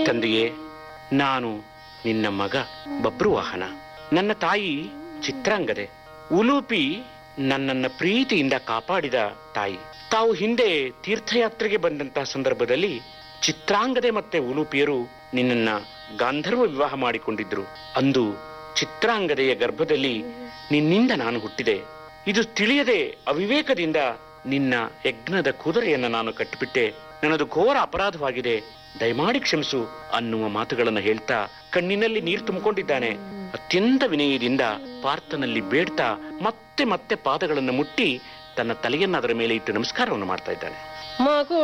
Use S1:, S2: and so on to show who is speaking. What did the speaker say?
S1: ತಂದೆಯೇ ನಾನು ನಿನ್ನ ಮಗ ಬಬ್ರುವಾಹನ ನನ್ನ ತಾಯಿ ಚಿತ್ರಾಂಗದೆ ಉಲೂಪಿ ನನ್ನನ್ನ ಪ್ರೀತಿಯಿಂದ ಕಾಪಾಡಿದ ತಾಯಿ ತಾವು ಹಿಂದೆ ತೀರ್ಥಯಾತ್ರೆಗೆ ಬಂದಂತಹ ಸಂದರ್ಭದಲ್ಲಿ ಚಿತ್ರಾಂಗದೆ ಮತ್ತೆ ಉಲೂಪಿಯರು ನಿನ್ನನ್ನ ಗಾಂಧರ್ವ ವಿವಾಹ ಮಾಡಿಕೊಂಡಿದ್ರು ಅಂದು ಚಿತ್ರಾಂಗದೆಯ ಗರ್ಭದಲ್ಲಿ ನಿನ್ನಿಂದ ನಾನು ಹುಟ್ಟಿದೆ ಇದು ತಿಳಿಯದೆ ಅವಿವೇಕದಿಂದ ನಿನ್ನ ಯಜ್ಞದ ಕುದುರೆಯನ್ನ ನಾನು ಕಟ್ಟಿಬಿಟ್ಟೆ ನನ್ನದು ಘೋರ ಅಪರಾಧವಾಗಿದೆ ದಯಮಾಡಿ ಕ್ಷಮಿಸು ಅನ್ನುವ ಮಾತುಗಳನ್ನು ಹೇಳ್ತಾ ಕಣ್ಣಿನಲ್ಲಿ ನೀರು ತುಂಬಿಕೊಂಡಿದ್ದಾನೆ ಅತ್ಯಂತ ವಿನಯದಿಂದ ಪಾರ್ಥನಲ್ಲಿ ಬೇಡ್ತಾ ಮತ್ತೆ ಮತ್ತೆ ಪಾದಗಳನ್ನು ಮುಟ್ಟಿ ತನ್ನ ತಲೆಯನ್ನ ಅದರ ಮೇಲೆ ಇಟ್ಟು ನಮಸ್ಕಾರವನ್ನು ಮಾಡ್ತಾ ಇದ್ದಾನೆ
S2: ಮಗು